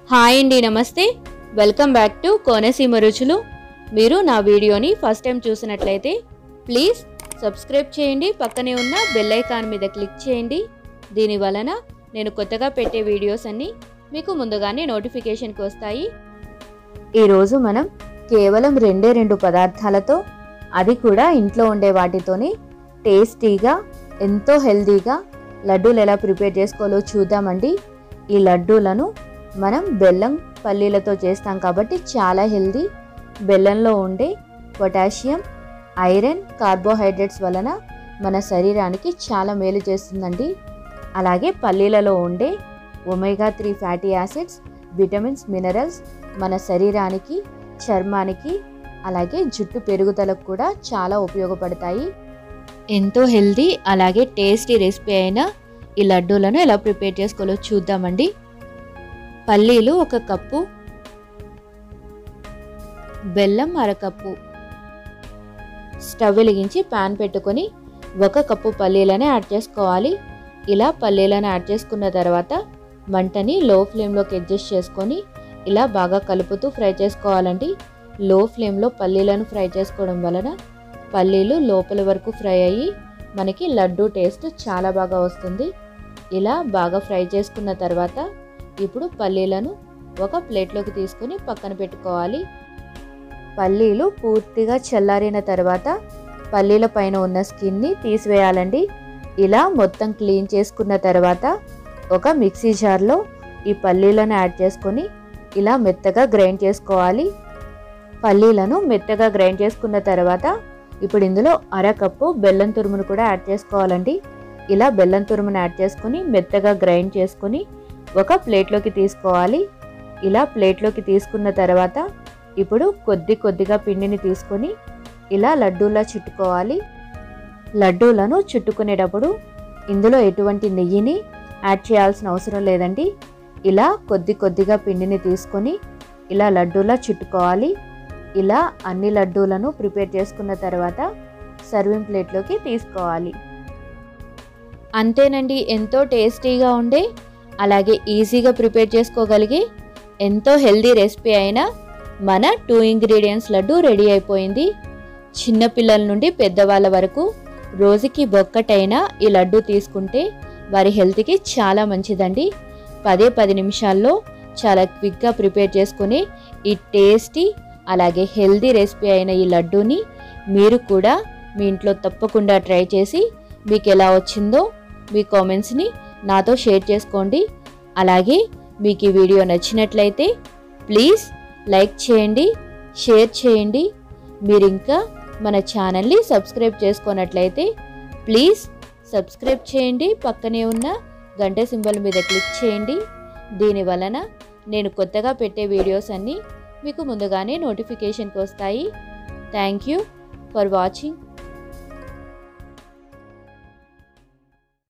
hi అండి నమస్తే welcome back to Konaseema రుచులు మీరు నా వీడియోని ఫస్ట్ టైం చూసినట్లయితే ప్లీజ్ సబ్స్క్రైబ్ చేయండి పక్కనే ఉన్న బెల్ ఐకాన్ మీద క్లిక్ చేయండి దీని వలన నేను కొత్తగా పెట్టే వీడియోస్ అన్నీ మీకు ముందుగానే నోటిఫికేషన్కి వస్తాయి ఈరోజు మనం కేవలం రెండే రెండు పదార్థాలతో అది కూడా ఇంట్లో ఉండే వాటితోని టేస్టీగా ఎంతో హెల్తీగా లడ్డూలు ఎలా ప్రిపేర్ చేసుకోవాలో చూద్దామండి ఈ లడ్డూలను మనం బెల్లం పల్లీలతో చేస్తాం కాబట్టి చాలా హెల్దీ బెల్లంలో ఉండే పొటాషియం ఐరన్ కార్బోహైడ్రేట్స్ వలన మన శరీరానికి చాలా మేలు చేస్తుందండి అలాగే పల్లీలలో ఉండే omega three fatty acids vitamins minerals మన శరీరానికి చర్మానికి అలాగే జుట్టు పెరుగుదలకు కూడా చాలా ఉపయోగపడతాయి ఎంతో హెల్దీ అలాగే టేస్టీ రెసిపీ అయిన ఈ లడ్డూలను ఎలా ప్రిపేర్ చేసుకోవాలో చూద్దామండి పల్లీలు ఒక కప్పు బెల్లం అరకప్పు స్టవ్ వెలిగించి పాన్ పెట్టుకొని ఒక కప్పు పల్లీలను యాడ్ చేసుకోవాలి ఇలా పల్లీలను యాడ్ చేసుకున్న తర్వాత మంటని లో ఫ్లేమ్లోకి అడ్జస్ట్ చేసుకొని ఇలా బాగా కలుపుతూ ఫ్రై చేసుకోవాలండి లో ఫ్లేమ్లో పల్లీలను ఫ్రై చేసుకోవడం వలన పల్లీలు లోపల వరకు ఫ్రై అయ్యి మనకి లడ్డు టేస్ట్ చాలా బాగా వస్తుంది ఇలా బాగా ఫ్రై చేసుకున్న తర్వాత ఇప్పుడు పల్లీలను ఒక ప్లేట్లోకి తీసుకొని పక్కన పెట్టుకోవాలి పల్లీలు పూర్తిగా చల్లారిన తర్వాత పల్లీల పైన ఉన్న స్కిన్ని తీసివేయాలండి ఇలా మొత్తం క్లీన్ చేసుకున్న తర్వాత ఒక మిక్సీ జార్లో ఈ పల్లీలను యాడ్ చేసుకొని ఇలా మెత్తగా గ్రైండ్ చేసుకోవాలి పల్లీలను మెత్తగా గ్రైండ్ చేసుకున్న తర్వాత ఇప్పుడు ఇందులో అరకప్పు బెల్లం తురుమును కూడా యాడ్ చేసుకోవాలండి ఇలా బెల్లం తురుమును యాడ్ చేసుకొని మెత్తగా గ్రైండ్ చేసుకొని ఒక ప్లేట్లోకి తీసుకోవాలి ఇలా ప్లేట్లోకి తీసుకున్న తర్వాత ఇప్పుడు కొద్ది కొద్దిగా పిండిని తీసుకొని ఇలా లడ్డూలా చుట్టుకోవాలి లడ్డూలను చుట్టుకునేటప్పుడు ఇందులో ఎటువంటి నెయ్యిని యాడ్ చేయాల్సిన అవసరం లేదండి ఇలా కొద్ది కొద్దిగా పిండిని తీసుకొని ఇలా లడ్డూలా చుట్టుకోవాలి ఇలా అన్ని లడ్డూలను ప్రిపేర్ చేసుకున్న తర్వాత సర్వింగ్ ప్లేట్లోకి తీసుకోవాలి అంతేనండి ఎంతో టేస్టీగా ఉండే అలాగే ఈజీగా ప్రిపేర్ చేసుకోగలిగే ఎంతో హెల్దీ రెసిపీ అయిన మన టూ ఇంగ్రీడియంట్స్ లడ్డు రెడీ అయిపోయింది చిన్నపిల్లల నుండి పెద్దవాళ్ళ వరకు రోజుకి బొక్కటైనా ఈ లడ్డు తీసుకుంటే వారి హెల్త్కి చాలా మంచిదండి పదే పది నిమిషాల్లో చాలా క్విక్గా ప్రిపేర్ చేసుకుని ఈ టేస్టీ అలాగే హెల్దీ రెసిపీ అయిన ఈ లడ్డూని మీరు కూడా మీ ఇంట్లో తప్పకుండా ట్రై చేసి మీకు ఎలా వచ్చిందో మీ కామెంట్స్ని నాతో షేర్ చేసుకోండి అలాగే మీకు ఈ వీడియో నచ్చినట్లయితే ప్లీజ్ లైక్ చేయండి షేర్ చేయండి మీరు ఇంకా మన ఛానల్ని సబ్స్క్రైబ్ చేసుకున్నట్లయితే ప్లీజ్ సబ్స్క్రైబ్ చేయండి పక్కనే ఉన్న గంట సింబల్ మీద క్లిక్ చేయండి దీని వలన నేను కొత్తగా పెట్టే వీడియోస్ అన్నీ మీకు ముందుగానే నోటిఫికేషన్కి వస్తాయి థ్యాంక్ యూ ఫర్ వాచింగ్